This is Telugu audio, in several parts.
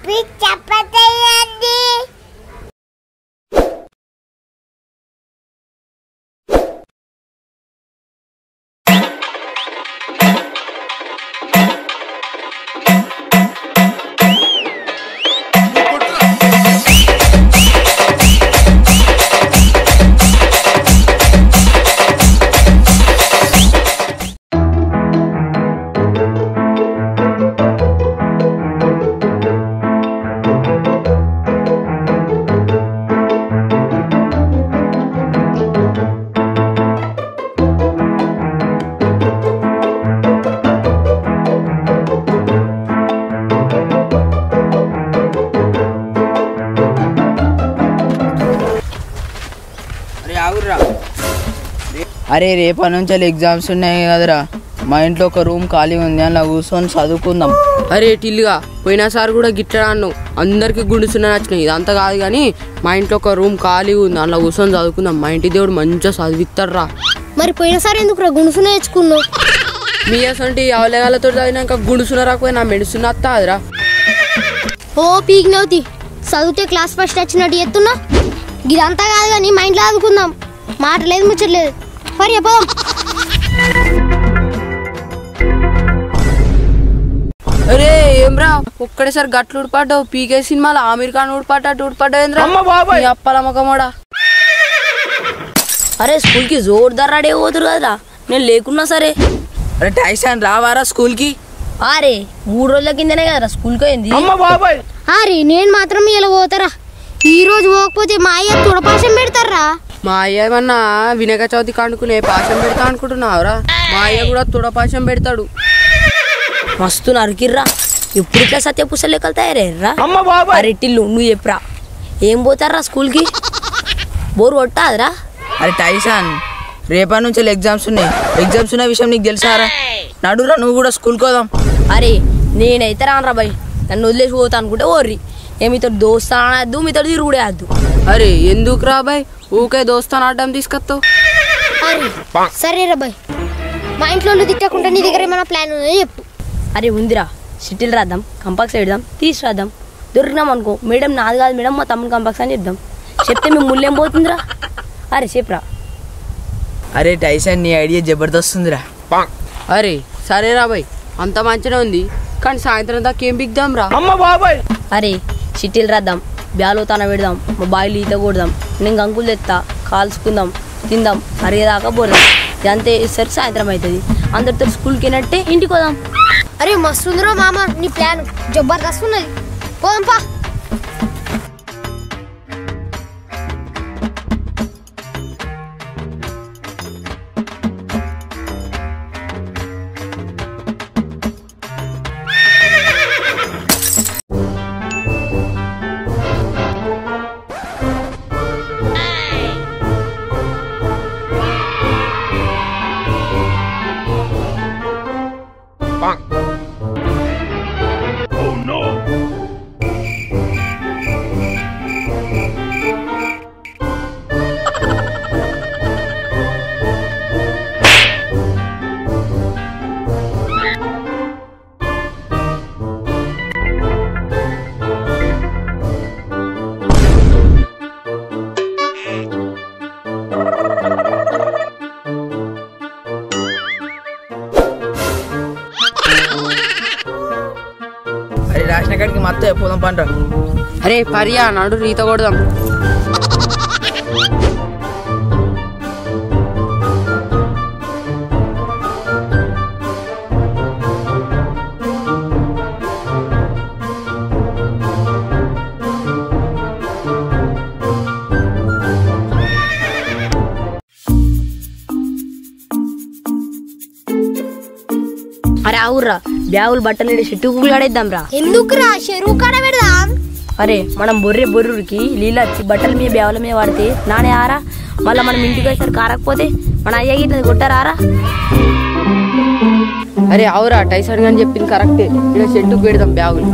చెప్పి చెప్పతేయండి అరే ఆగుర్రా అరే రేపటి నుంచి ఎగ్జామ్స్ ఉన్నాయి కదరా మా ఇంట్లో ఒక రూమ్ ఖాళీ ఉంది అలా కూర్చొని చదువుకుందాం అరే టిల్లుగా పోయినసారి కూడా గిట్లా అన్నావు అందరికి గుండుసున్న నచ్చినాయి ఇదంతా కాదు కానీ మా ఇంట్లో ఒక రూమ్ ఖాళీ ఉంది అందులో కూర్చొని చదువుకుందాం మా ఇంటి దేవుడు మంచిగా చదివిస్తారా మరి పోయినసారి ఎందుకు రా గుణసు నేర్చుకున్నావు మీ అసంటి అవలేగాలతో చదివినాక గుండుసున్న రాకపోయినా మెడుసున్న అత్తాదిరా ఓ పీక్ నవ్వుతి చదివితే క్లాస్ ఫస్ట్ వచ్చినట్టు ఎత్తున్నా ఇదంతా కాదు కానీ మా ఇంట్లో ఆదుకుందాం మాట లేదు ముచ్చట్లేదు మరి పోదాం అరే ఏమ్రా ఒక్కడేసారి గట్లు ఊడిపడ్డావు పీకే సినిమాలో ఆమీర్ ఖాన్ ఊడిపడ్డా ఊడిపడ్డావు ఏంద్రా నీ అప్పల మొక్కమోడా అరే స్కూల్కి జోర్దార్ రెడీ పోతురు కదరా నేను లేకున్నా సరే అరే టైసాన్ రావారా స్కూల్కి అరే మూడు రోజుల కిందనే కదరా స్కూల్కి పోయింది అరే నేను మాత్రం ఇలా పోతారా ఈ రోజు పోకపోతే మా అయ్య తుడపాసం పెడతారా మా అయ్య ఏమన్నా వినాయక చవితి కానుకునే పాశం పెడతా అనుకుంటున్నావురా మా అయ్య కూడా తుడపాశం పెడతాడు మస్తు నరికిర్రా ఎప్పుడు ఇట్లా సత్య పుస్తలు లెక్కలు తయారయ్యారా అరే టిల్లు నువ్వు చెప్పురా ఏం పోతారా స్కూల్కి బోర్ కొట్టాదరా అరే టైసాన్ రేపటి నుంచి ఎగ్జామ్స్ ఉన్నాయి ఎగ్జామ్స్ ఉన్న విషయం నీకు తెలుసారా నడురా నువ్వు కూడా స్కూల్కి పోదాం అరే నేనైతే రానరా బాయ్ నన్ను వదిలేసి పోతా అనుకుంటే ఓర్రి ఏ మీతో దోస్తా అనద్దు మీతో తిరుగుడే వద్దు అరే ఎందుకు రా బాయ్ ఊకే దోస్తాను అడ్డం తీసుకొస్తావు అరే సరే రా బాయ్ మా ఇంట్లో వాళ్ళు తిట్టకుండా నీ దగ్గర ఏమైనా ప్లాన్ ఉందో చెప్పు అరే ఉందిరా షటిల్ రాద్దాం కంపాక్స్ పెడదాం తీసి రాద్దాం దొరికినాం అనుకో మేడం నాది కాదు మేడం మా తమ్ముడు కంపాక్స్ అని చెప్దాం చెప్తే మేము ముళ్ళేం పోతుందిరా అరే చెప్పురా అరే టైసాన్ నీ ఐడియా జబర్దస్తుందిరా అరే సరే రా బాయ్ అంత మంచిగా ఉంది కానీ సాయంత్రం దాకా ఏం బిగ్దాం రా అరే షటిల్ రాద్దాం బ్యాలో తన పెడదాం మా బాయిలు ఈత కొడదాం నేను గంకులు తెత్తా కాల్చుకుందాం తిందాం అరిగేదాకా పోదాం ఇదంతే సరి సాయంత్రం అవుతుంది అందరితో స్కూల్కి వెళ్ళినట్టే ఇంటికి పోదాం అరే మస్తు ఉందిరో మామ నీ ప్లాన్ జబర్దస్త్ ఉన్నది పోదాం పా అరే రాసిన కాడికి మొత్తం పోదాం పంట అరే పరియా నాడు ఈత కొడదాం అరే అవుర్రా బ్యాగులు బట్టలు ఇడి చెట్టు ఆడేద్దాం రా ఎందుకురా చెరువు కాడ పెడదాం అరే మనం బొర్రె బొర్రుడికి నీళ్ళు వచ్చి బట్టల మీద బ్యాగుల మీద వాడితే నానే ఆరా మళ్ళీ మనం ఇంటికి వచ్చారు కారకపోతే మన అయ్య గిట్ల కొట్టారా అరే అవురా టైసన్ గాని చెప్పింది కరెక్టే ఇక్కడ చెట్టుకు పెడదాం బ్యాగులు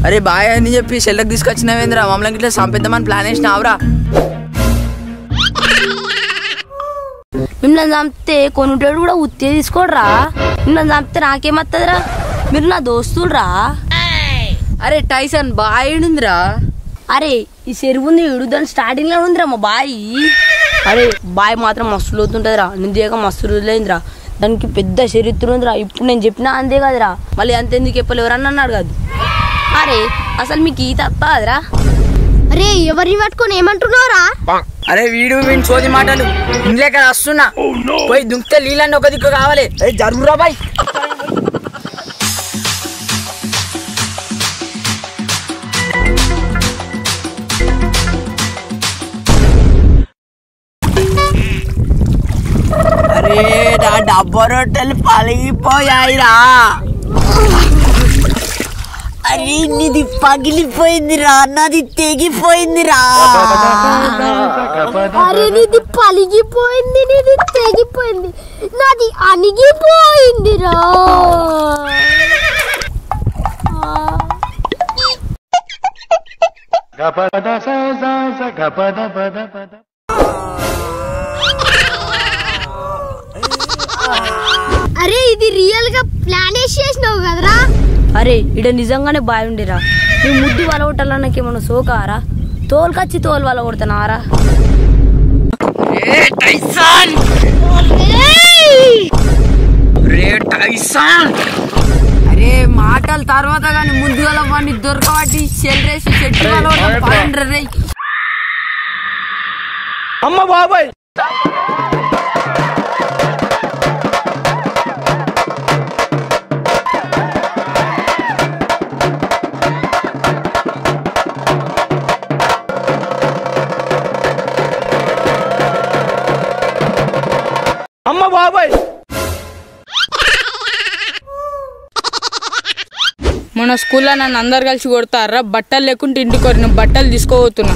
అరే బాయ్ అని చెప్పి చెల్లెకి తీసుకొచ్చినవేంద్రా మమ్మల్ని ఇట్లా చంపేద్దామని ప్లాన్ వేసినావురా మిమ్మల్ని చంపితే కొనుటోడు కూడా ఉత్తే తీసుకోడరా మిమ్మల్ని చంపితే నాకేమత్తదిరా మీరు నా దోస్తులరా అరే టైసన్ బాయిందిరా అరే ఈ చెరువు ఉంది ఇడు దాని స్టార్టింగ్ లో ఉందిరా మా బాయి అరే బాయ్ మాత్రం మస్తు లోతుంటదిరా నేను చేయక మస్తు రోజులైందిరా దానికి పెద్ద చరిత్ర ఉందిరా ఇప్పుడు నేను చెప్పినా అంతే కదరా మళ్ళీ అంతెందుకు చెప్పలేవు ఎవరన్నా అన్నాడు కాదు అరే అసలు మీకు ఈత వస్తుందిరా అరే ఎవరిని పట్టుకొని ఏమంటున్నావురా అరే వీడు వీడి సోది మాటలు ఇంట్లో ఇక్కడ వస్తున్నా పోయి దుంకితే నీళ్ళని ఒక దిక్కు కావాలి అరే జరుగురా బాయ్ అరే నా డబ్బా రొట్టెలు పలిగిపోయాయిరా అరే నీది పగిలిపోయిందిరా నాది తెగిపోయిందిరా అరే నీది పలిగిపోయింది నీది తెగిపోయింది నాది అణిగిపోయిందిరా అరే ఇది రియల్ గా ప్లాన్ వేసి చేసినావు కదరా అరే ఇడ నిజంగానే బాయ్ ఉండిరా నీ ముద్దు వల కొట్టాలా నాకేమన్నా సోకారా తోలుకొచ్చి తోలు వల కొడుతున్నారా రే టైసన్ రే టైసన్ అరే మాటల తర్వాత కానీ ముందుగా వాడిని దొరకబట్టి చెల్లరేసి చెట్టు వాళ్ళు రే అమ్మ బాబాయ్ అమ్మ బాబాయ్ మన స్కూల్లో నన్ను అందరు కలిసి కొడతారా బట్టలు లేకుంటే ఇంటికి కొరిన బట్టలు తీసుకోబోతున్నా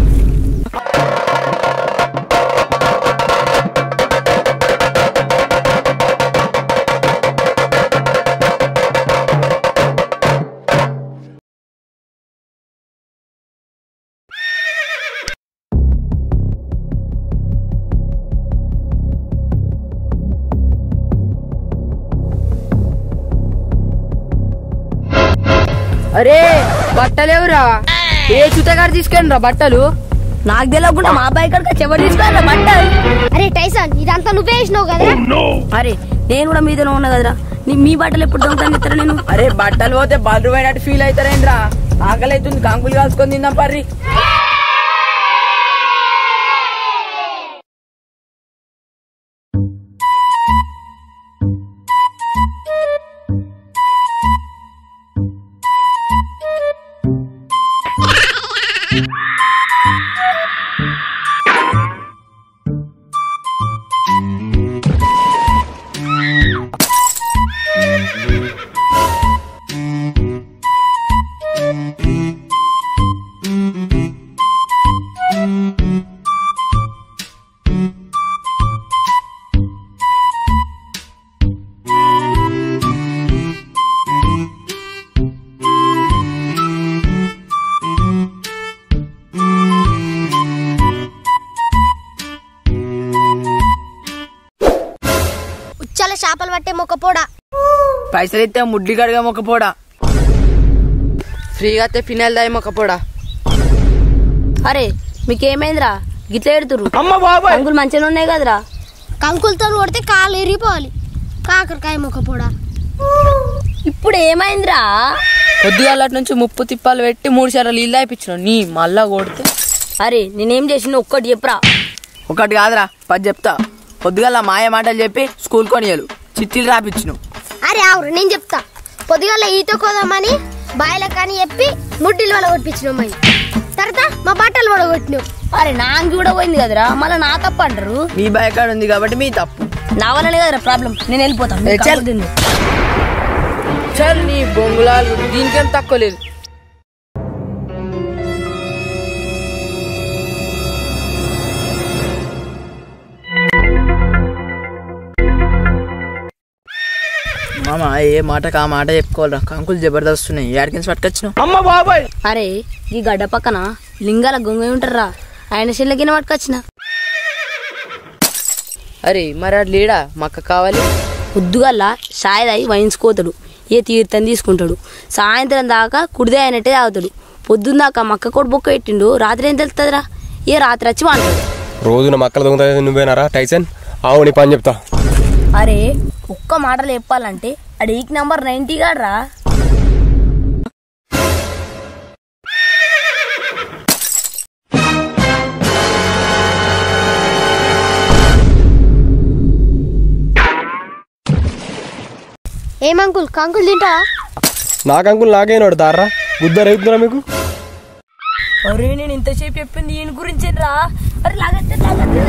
అరే బట్టలేవురా ఏ చుట్టగారు తీసుకెళ్ళి రా బట్టలు నాకు తెలియకుండా మా అబ్బాయి కనుక ఎవరు తీసుకోరా బట్టలు అరే టైసన్ ఇదంతా నువ్వే వేసినావు కదరా అరే నేను కూడా మీదనే ఉన్నా కదరా నీ- మీ బట్టలు ఎప్పుడు దొంగతాను ఇస్తారా నేను అరే బట్టలు పోతే బల్లు పోయినట్టు ఫీల్ అవుతారేంద్రా ఆకలి అవుతుంది కాంకులు కాసుకొని తిందాం పర్రి ఉచ్చాల చేపలు పట్టే మొక్కపోడా పైసలు ఇస్తే ముడ్డి కడగా మొక్కపోడా ఫ్రీగా అయితే ఫినాయిల్ దాయి మొక్కపోడా అరే మీకేమైందిరా గిట్ల ఎడుతురు అమ్మ బాబాయ్ అంకులు మంచిగా ఉన్నాయి కదరా కంకులతో కొడితే కాలు ఎరిగిపోవాలి కాకరకాయ మొక్కపోడా ఇప్పుడు ఏమైందిరా పొద్దుగాల నుంచి ముప్పు తిప్పాలు పెట్టి మూడు సార్లు నీళ్ళు అయిపించిన నీ మళ్ళా కొడితే అరే నేనేం చేసిన ఒక్కటి చెప్పురా ఒకటి కాదురా పది చెప్తా పొద్దుగల మాయ మాటలు చెప్పి స్కూల్ కొనియలు చిట్టీలు రాపిచ్చును అరే ఆవురు నేను చెప్తా పొద్దుగాల ఈత కోదామని బాయిల కానీ చెప్పి ముడ్డిలు వల కొట్టించినాం మరి తర్వాత మా బట్టలు వడగొట్టినాం అరే నాంగి కూడా పోయింది కదరా మళ్ళీ నా తప్ప అంటారు మీ బయకాడ ఉంది కాబట్టి మీ తప్పు నా వల్లనే కదరా ప్రాబ్లం నేను వెళ్ళిపోతాను మీరు ఏ, చల్. కాదు తిందు. చల్ నీ బొంగులాలు దీనికేం తక్కువ లేదు మామ ఏ మాటకు ఆ మాట చెప్పుకోవాలరా కంకులు జబర్దస్త్ ఉన్నాయి ఏడికించి పట్టుకొచ్చినావు అరే ఈ గడ్డ పక్కన లింగాల గొంగ ఉంటారా ఆయన చెల్లెకిన పట్టుకొచ్చిన అరే మరి అటు లేడా మక్క కావాలి పొద్దుగల్లా సాయదాయి వైన్సుకోతాడు ఏ తీర్థం తీసుకుంటాడు సాయంత్రం దాకా కుడిదే అయినట్టే తాగుతాడు పొద్దున్న దాకా మక్క కూడా బొక్క పెట్టిండు రాత్రి ఏం తెలుస్తుందిరా ఏ రాత్రి వచ్చి వాంటాడు రోజున మక్కల దొంగ నువ్వేనారా టైసన్ ఆవు నీ పని చెప్తా అరే ఒక్క మాటలు చెప్పాలంటే అడిగి నంబర్ నైన్టీ గాడ్రా ఏం అంకుల్ కంకులు తింటావా నాకు అంకుల్ నాకేనాడు దారా గుద్ద రేపుతున్నా మీకు అరే నేను ఇంతసేపు చెప్పింది ఈయన గురించి రా అరే లాగట్టే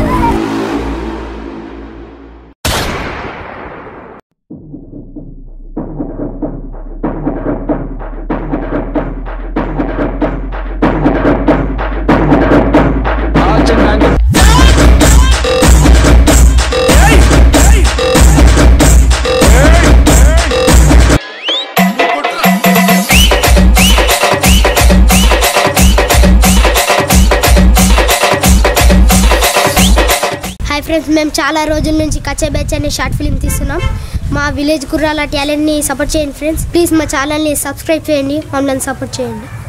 హాయ్ ఫ్రెండ్స్ మేము చాలా రోజుల నుంచి కచ్చే బ్యాచ్ అనే షార్ట్ ఫిల్మ్ తీస్తున్నాం మా విలేజ్ కుర్రాల టాలెంట్ని సపోర్ట్ చేయండి ఫ్రెండ్స్ ప్లీజ్ మా ఛానల్ని సబ్స్క్రైబ్ చేయండి మమ్మల్ని సపోర్ట్ చేయండి